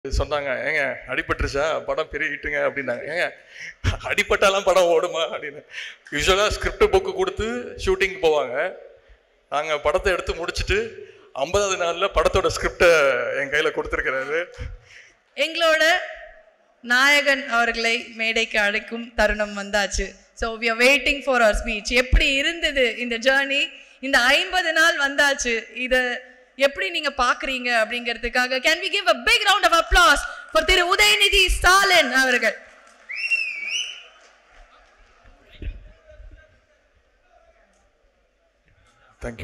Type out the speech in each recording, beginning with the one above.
சொன்னாங்க ஏங்க அடிபட்டுருச்சா படம் பெரிய ஹிட்டுங்க அப்படின்னாங்க ஏங்க அடிபட்டாலாம் படம் ஓடுமா அப்படின்னு யூஸ்வலாக ஸ்கிரிப்ட் புக்கு கொடுத்து ஷூட்டிங் போவாங்க நாங்கள் படத்தை எடுத்து முடிச்சுட்டு ஐம்பதாவது நாளில் படத்தோட ஸ்கிரிப்டை என் கையில் கொடுத்துருக்கிறாரு எங்களோட நாயகன் அவர்களை மேடைக்கு அழைக்கும் தருணம் வந்தாச்சு so we are waiting for அவர் ஸ்பீச் எப்படி இருந்தது இந்த ஜேர்னி இந்த ஐம்பது நாள் வந்தாச்சு இதை எப்படி நீங்க பாக்குறீங்க அப்படிங்கிறதுக்காக can we give a big round of applause for திரு உதயநிதி ஸ்டாலின் அவர்கள் தேங்க்யூ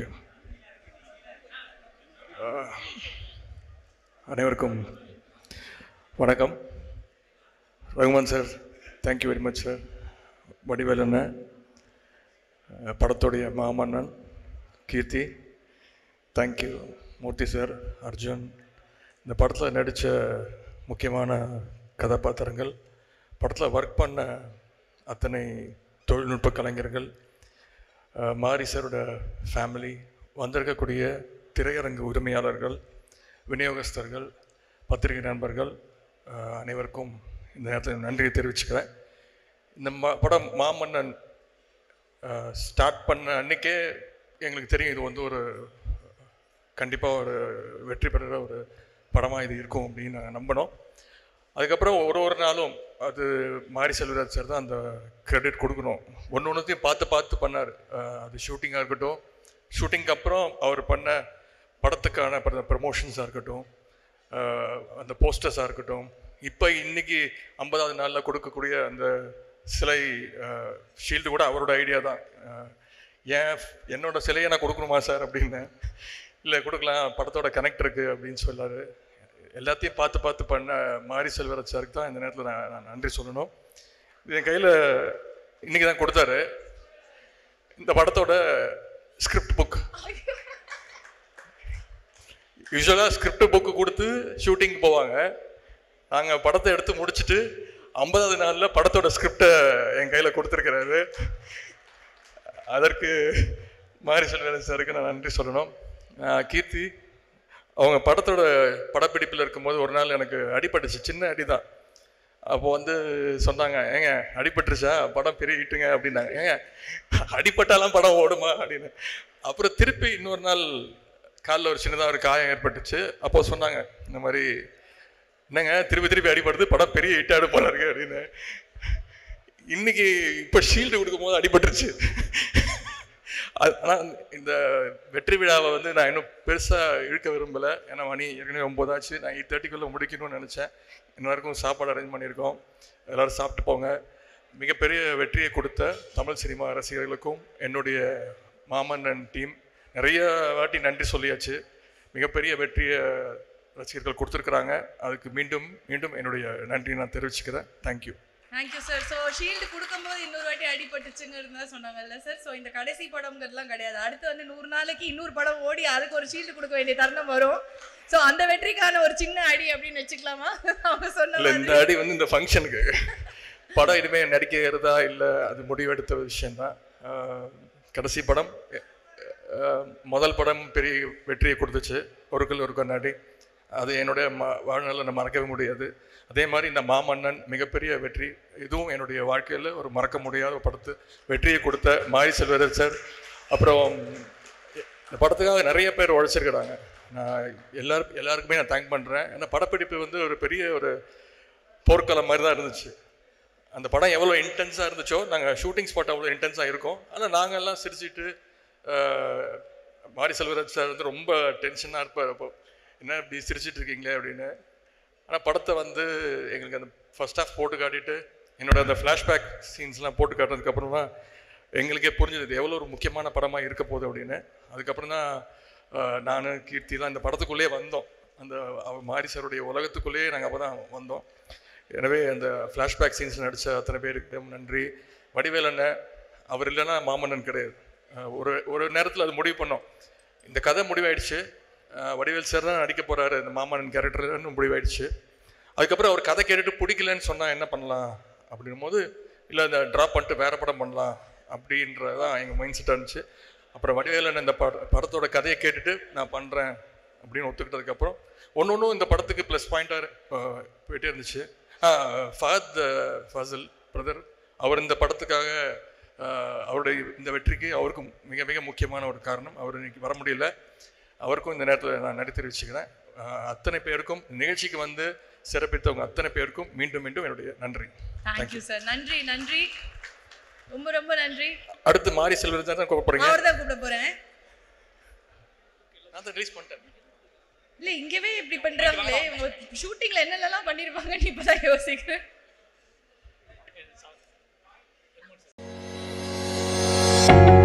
அனைவருக்கும் வணக்கம் Rahman sir thank you very much sir Vadivel அண்ணன் அஹ், படத்துடைய மாமன்னன் கீர்த்தி தேங்க்யூ மூர்த்தி சார் அர்ஜுன் இந்த படத்தில் நடித்த முக்கியமான கதாபாத்திரங்கள் படத்தில் ஒர்க் பண்ண அத்தனை தொழில்நுட்ப கலைஞர்கள் அஹ், மாரி சாரோட ஃபேமிலி வந்திருக்கக்கூடிய திரையரங்கு உரிமையாளர்கள் விநியோகஸ்தர்கள் பத்திரிகை நண்பர்கள் அஹ், அனைவருக்கும் இந்த நேரத்தில் நன்றியை தெரிவிச்சுக்கிறேன் இந்த ம படம் மாமன்னன் ஸ்டார்ட் பண்ண அன்னைக்கே எங்களுக்கு தெரியும் இது வந்து ஒரு கண்டிப்பாக ஒரு வெற்றி பெறுற ஒரு படமாக இது இருக்கும் அப்படின்னு நாங்கள் நம்பினோம் அதுக்கப்புறம் ஒரு ஒரு நாளும் அது மாரி செல்வராஜ் சார் தான் அந்த கிரெடிட் கொடுக்கணும் ஒன்று ஒன்றுத்தையும் பார்த்து பார்த்து பண்ணார் அஹ் அது ஷூட்டிங்காக இருக்கட்டும் ஷூட்டிங்க்கு அப்புறம் அவர் பண்ண படத்துக்கான ப்ரமோஷன்ஸாக இருக்கட்டும் அஹ் அந்த போஸ்டர்ஸாக இருக்கட்டும் இப்போ இன்னைக்கு ஐம்பதாவது நாளில் கொடுக்கக்கூடிய அந்த சிலை ஷீல்டு கூட அவரோட ஐடியா தான் அஹ் ஏன் என்னோட சிலையை நான் கொடுக்கணுமா சார் அப்படின்னு இல்லை கொடுக்கலாம் படத்தோட கனெக்ட் இருக்கு அப்படின்னு சொல்லாரு எல்லாத்தையும் பார்த்து பார்த்து பண்ண மாரி செல்வராஜ் சாருக்கு தான் இந்த நேரத்தில் நான் நான் நன்றி சொல்லணும் இது என் கையில் இன்னைக்கு தான் கொடுத்தாரு இந்த படத்தோட ஸ்கிரிப்ட் புக் யூஸ்வலாக ஸ்கிரிப்ட் புக்கு கொடுத்து ஷூட்டிங் போவாங்க நாங்கள் படத்தை எடுத்து முடிச்சுட்டு ஐம்பதாவது நாளில் படத்தோட ஸ்கிரிப்டை என் கையில் கொடுத்துருக்கிறாரு அதற்கு மாரி செல்வராஜ் சாருக்கு நான் நன்றி சொல்லணும் ஆஹ் கீர்த்தி அவங்க படத்தோட படப்பிடிப்பில் இருக்கும்போது ஒரு நாள் எனக்கு அடிபட்டுச்சு சின்ன அடி தான் அப்போ வந்து சொன்னாங்க ஏங்க அடிபட்டுருச்சா படம் பெரிய ஹிட்டுங்க அப்படின்னாங்க ஏங்க அடிபட்டாலாம் படம் ஓடுமா அப்படின்னு அப்புறம் திருப்பி இன்னொரு நாள் காலில் ஒரு சின்னதாக ஒரு காயம் ஏற்பட்டுச்சு அப்போ சொன்னாங்க இந்த மாதிரி என்னங்க திருப்பி திருப்பி அடிபடுது படம் பெரிய ஹிட்டாடு போறாரு அப்படின்னு இன்னைக்கு இப்போ ஷீல்டு கொடுக்கும்போது அடிபட்டுருச்சு அது- ஆனா இந்த வெற்றி விழாவை வந்து நான் இன்னும் பெருசா இழுக்க விரும்பல ஏன்னா மணி ஏற்கனவே ஒன்பதாச்சு நான் எயிட் தேர்ட்டிக்குள்ள முடிக்கணும்னு நினைச்சேன் எல்லாருக்கும் சாப்பாடு அரேஞ்ச் பண்ணியிருக்கோம் எல்லாரும் சாப்பிட்டு போங்க மிகப்பெரிய வெற்றியை கொடுத்த தமிழ் சினிமா ரசிகர்களுக்கும் என்னுடைய மாமன்னன் டீம் நிறைய வாட்டி நன்றி சொல்லியாச்சு மிகப்பெரிய வெற்றியை ரசிகர்கள் கொடுத்துருக்குறாங்க அதுக்கு மீண்டும் மீண்டும் என்னுடைய நன்றி நான் தெரிவிச்சுக்கிறேன் thank you thank you sir so shield கொடுக்கும்போது இன்னொரு வாட்டி அடிபட்டுச்சுங்கிறது தான் சொன்னாங்கல்ல சார் ஸோ இந்த கடைசி படம்ங்கிறதுலாம் கிடையாது அடுத்து வந்து நூறு நாளைக்கு இன்னொரு படம் ஓடி அதுக்கு ஒரு ஷீல்டு கொடுக்க வேண்டிய தருணம் வரும் ஸோ அந்த வெற்றிக்கான ஒரு சின்ன அடி அப்படின்னு வச்சுக்கலாமா அவங்க சொன்ன இல்லை மாதிரி இந்த அடி வந்து இந்த ஃபங்க்ஷனுக்கு படம் இனிமே நடிக்கிறதா இல்லை அது முடிவெடுத்த விஷயம்தான் ஆஹ் கடைசி படம் ஆஹ் முதல் படம் பெரிய வெற்றியை கொடுத்துச்சு ஒருக்கல் ஒரு கண்ணாடி அது என்னுடைய ம வாழ்நாளில் நான் மறக்கவே முடியாது அதே மாதிரி இந்த மாமன்னன் மிகப்பெரிய வெற்றி இதுவும் என்னுடைய வாழ்க்கையில் ஒரு மறக்க முடியாத ஒரு படத்து வெற்றியை கொடுத்த மாரி செல்வராஜ் சார் அப்புறம் இந்த படத்துக்காக நிறைய பேர் உழைச்சிருக்கிறாங்க நான் எல்லாருக்கும் எல்லாருக்குமே நான் தேங்க் பண்ணுறேன் ஏன்னா படப்பிடிப்பு வந்து ஒரு பெரிய ஒரு போர்க்களம் மாதிரி தான் இருந்துச்சு அந்த படம் எவ்வளோ இன்டென்ஸாக இருந்துச்சோ நாங்கள் ஷூட்டிங் ஸ்பாட் அவ்வளோ இன்டென்ஸாக இருக்கோம் ஆனால் நாங்கள் எல்லாம் சிரிச்சிட்டு ஆஹ், மாரி செல்வராஜ் சார் வந்து ரொம்ப டென்ஷனாக இருப்பார் அப்போ என்ன இப்படி சிரிச்சிட்டு இருக்கீங்களே அப்படின்னு ஆனால் படத்தை வந்து எங்களுக்கு அந்த ஃபர்ஸ்ட் ஹாஃப் போட்டு காட்டிட்டு என்னோட அந்த ஃப்ளாஷ்பேக் சீன்ஸ்லாம் போட்டு காட்டுறதுக்கப்புறம் தான் எங்களுக்கே புரிஞ்சது இது எவ்வளோ ஒரு முக்கியமான படமாக இருக்க போகுது அப்படின்னு அதுக்கப்புறம் தான் நான் கீர்த்திலாம் இந்த படத்துக்குள்ளேயே வந்தோம் அந்த அவர் மாரி சாருடைய உலகத்துக்குள்ளேயே நாங்கள் அப்போ தான் வந்தோம் எனவே அந்த ஃப்ளாஷ்பேக் சீன்ஸ் நடித்த அத்தனை பேருக்கு நன்றி வடிவேல் அண்ணன் அவர் இல்லைன்னா மாமன்னன் கிடையாது அஹ் ஒரு ஒரு நேரத்தில் அது முடிவு பண்ணோம் இந்த கதை முடிவாயிடுச்சு அஹ் வடிவேல் சார் தான் நடிக்க போகிறாரு இந்த மாமன்னன் கேரக்டர்னு முடிவாயிடுச்சு அதுக்கப்புறம் அவர் கதை கேட்டுட்டு பிடிக்கலன்னு சொன்னால் என்ன பண்ணலாம் அப்படின்னும் போது இல்லை இந்த ட்ராப் பண்ணிட்டு வேற படம் பண்ணலாம் அப்படின்றதான் எங்கள் மைண்ட் செட்டாக இருந்துச்சு அப்புறம் வடிவேலன் இந்த பட படத்தோட கதையை கேட்டுட்டு நான் பண்ணுறேன் அப்படின்னு ஒத்துக்கிட்டதுக்கப்புறம் ஒன்று ஒன்றும் இந்த படத்துக்கு ப்ளஸ் பாயிண்டாக போயிட்டே இருந்துச்சு ஃபஹத் ஃபசல் பிரதர் அவர் இந்த படத்துக்காக ஆஹ், அவருடைய இந்த வெற்றிக்கு அவருக்கும் மிக மிக முக்கியமான ஒரு காரணம் அவர் இன்னைக்கு வர முடியல அவருக்கும் இந்த நேரத்தில் நான் நன்றி தெரிவிச்சுக்கிறேன் ஆஹ், அத்தனை பேருக்கும் நிகழ்ச்சிக்கு வந்து சிறப்பித்தவங்க அத்தனை பேருக்கும் மீண்டும் மீண்டும் என்னுடைய நன்றி தேங்க்யூ சார் நன்றி நன்றி ரொம்ப ரொம்ப நன்றி அடுத்து மாரி செல்வராஜ் தான் கூப்பிட போறீங்க அவர் தான் கூப்பிட போறேன் நான் தான் ரிலீஸ் பண்ணிட்டேன் இல்ல இங்கவே இப்படி பண்றாங்களே ஷூட்டிங்ல என்னென்னலாம் பண்ணிருப்பாங்கன்னு இப்பதான் யோசிக்கிறேன் Thank